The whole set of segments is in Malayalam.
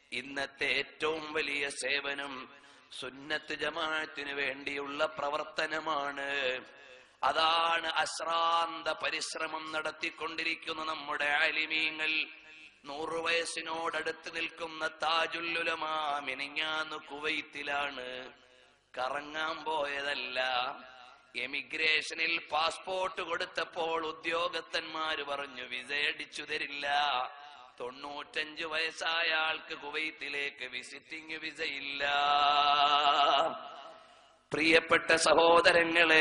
ഇന്നത്തെ ഏറ്റവും വലിയ സേവനം സുന്നത്ത് ജമാഅത്തിന് വേണ്ടിയുള്ള പ്രവർത്തനമാണ് അതാണ് അശ്രാന്ത പരിശ്രമം നടത്തിക്കൊണ്ടിരിക്കുന്ന നമ്മുടെ ആലിമീങ്ങൾ നൂറു വയസ്സിനോടടുത്ത് നിൽക്കുന്ന താജുല്ലുലമാ മിനിഞ്ഞാന്ന് കുവൈത്തിലാണ് കറങ്ങാൻ പോയതല്ല എമിഗ്രേഷനിൽ പാസ്പോർട്ട് കൊടുത്തപ്പോൾ ഉദ്യോഗസ്ഥന്മാര് പറഞ്ഞു വിസ അടിച്ചു തരില്ല തൊണ്ണൂറ്റഞ്ച് വയസ്സായ ആൾക്ക് കുവൈത്തിലേക്ക് വിസിറ്റിംഗ് വിസ ഇല്ല പ്രിയപ്പെട്ട സഹോദരങ്ങളെ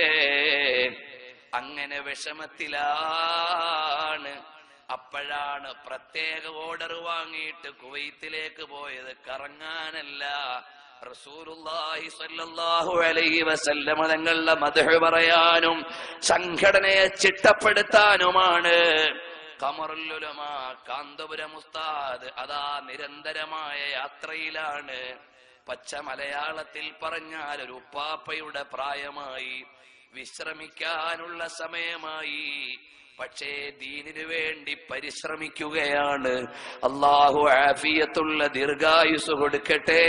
അങ്ങനെ വിഷമത്തിലാണ് അപ്പോഴാണ് പ്രത്യേക ഓർഡർ വാങ്ങിയിട്ട് കുവൈത്തിലേക്ക് പോയത് കറങ്ങാനല്ല റസൂലുള്ളാഹി സ്വല്ലല്ലാഹു അലൈഹി വസല്ലമ തങ്ങളുടെ മദ്ഹ് പറയാനും സംഘടനയെ ചിട്ടപ്പെടുത്താനുമാണ് കമറുല്ലുലമ കാന്തപുരം ഉസ്താദ് അതാ നിരന്തരമായ യാത്രയിലാണ് പച്ച മലയാളത്തിൽ പറഞ്ഞാൽ ഒരു ഉപ്പാപ്പയുടെ പ്രായമായി വിശ്രമിക്കാനുള്ള സമയമായി പക്ഷേ ദീനിനു വേണ്ടി പരിശ്രമിക്കുകയാണ് അള്ളാഹു ആഫിയത്തുള്ള ദീർഘായുസ് കൊടുക്കട്ടെ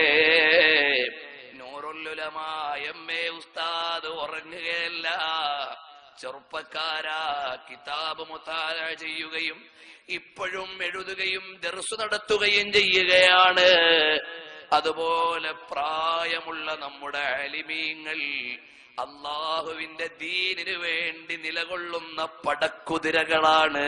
നൂറുല്ലുലമായ എം എ ഉസ്താദ് ഉറങ്ങുകയല്ല ചെറുപ്പക്കാരാ കിതാബ് മുത്താര ചെയ്യുകയും ഇപ്പോഴും എഴുതുകയും ദർസ് നടത്തുകയും ചെയ്യുകയാണ് അതുപോലെ പ്രായമുള്ള നമ്മുടെ അലിമീങ്ങൾ അള്ളാഹുവിന്റെ ദീനിനു വേണ്ടി നിലകൊള്ളുന്ന പടക്കുതിരകളാണ്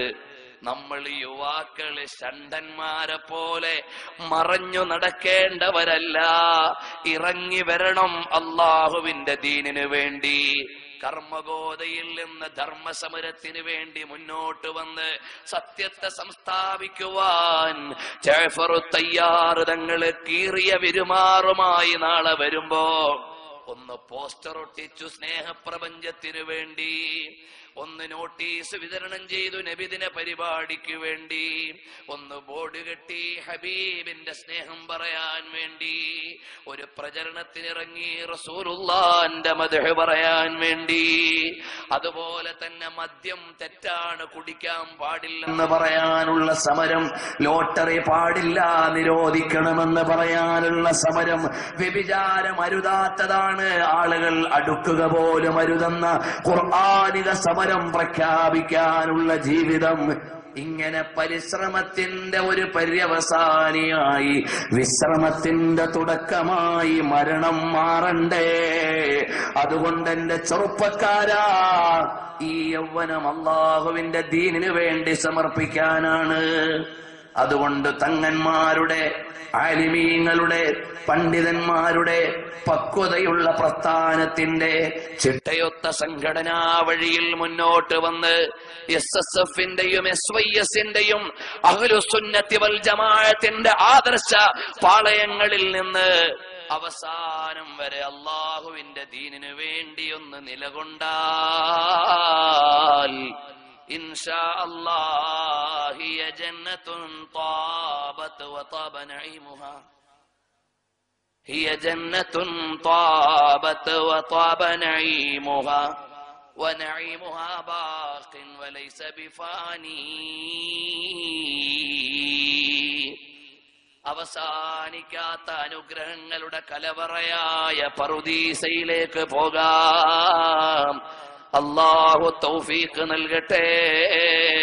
നമ്മൾ യുവാക്കള് ഷണ്ടന്മാരെ പോലെ മറഞ്ഞു നടക്കേണ്ടവരല്ല ഇറങ്ങി വരണം അള്ളാഹുവിന്റെ ദീനിനു വേണ്ടി കർമ്മഗോതയിൽ നിന്ന് ധർമ്മസമരത്തിന് വേണ്ടി മുന്നോട്ട് വന്ന് സത്യത്തെ സംസ്ഥാപിക്കുവാൻ ജാഫറു തയ്യാറ് തങ്ങള് കീറിയ വിരുമാറുമായി നാളെ വരുമ്പോ ഒന്ന് പോസ്റ്റർ ഒട്ടിച്ചു സ്നേഹപ്രപഞ്ചത്തിനു വേണ്ടി ഒന്ന് നോട്ടീസ് വിതരണം ചെയ്തു നബിദിന പരിപാടിക്ക് വേണ്ടി ഒന്ന് ബോർഡ് കെട്ടി ഹബീബിന്റെ സ്നേഹം പറയാൻ വേണ്ടി ഒരു പ്രചരണത്തിനിറങ്ങി റസൂലുള്ളാന്റെ മധു പറയാൻ വേണ്ടി അതുപോലെ തന്നെ മദ്യം തെറ്റാണ് കുടിക്കാൻ പാടില്ലെന്ന് പറയാനുള്ള സമരം ലോട്ടറി പാടില്ല നിരോധിക്കണമെന്ന് പറയാനുള്ള സമരം വ്യഭിചാരം അരുതാത്തതാണ് ആളുകൾ അടുക്കുക പോലും അരുതെന്ന ഖുർആാനിക സമരം പ്രഖ്യാപിക്കാനുള്ള ജീവിതം ഇങ്ങനെ പരിശ്രമത്തിന്റെ ഒരു പര്യവസാനിയായി വിശ്രമത്തിന്റെ തുടക്കമായി മരണം മാറണ്ടേ അതുകൊണ്ട് എന്റെ ചെറുപ്പക്കാരാ ഈ യൗവനം അള്ളാഹുവിന്റെ ദീനിനു വേണ്ടി സമർപ്പിക്കാനാണ് അതുകൊണ്ട് തങ്ങന്മാരുടെ ആലിമീങ്ങളുടെ പണ്ഡിതന്മാരുടെ പക്വതയുള്ള പ്രസ്ഥാനത്തിന്റെ ചിട്ടയൊത്ത സംഘടനാ വഴിയിൽ മുന്നോട്ട് വന്ന് എസ് എസ് എഫിന്റെയും എസ് വൈ എസിന്റെയും അഹ്ലുസുന്നത്തി വൽ ജമാഅത്തിന്റെ ആദർശ പാളയങ്ങളിൽ നിന്ന് അവസാനം വരെ അള്ളാഹുവിന്റെ ദീനിനു വേണ്ടി ഒന്ന് നിലകൊണ്ടാൽ ഇൻഷാ അല്ലാഹ് ഹിയ ജന്നത്തുൻ طابت وطاب نعيمها هي جنة طابت وطاب نعيمها ونعيمها باق وليس بفاني അവസാനിക്കാത്ത അനുഗ്രഹങ്ങളുടെ കലവറയായ പറുദീസയിലേക്ക് പോകാം അള്ളാഹു തൗഫീഖ് നൽകട്ടെ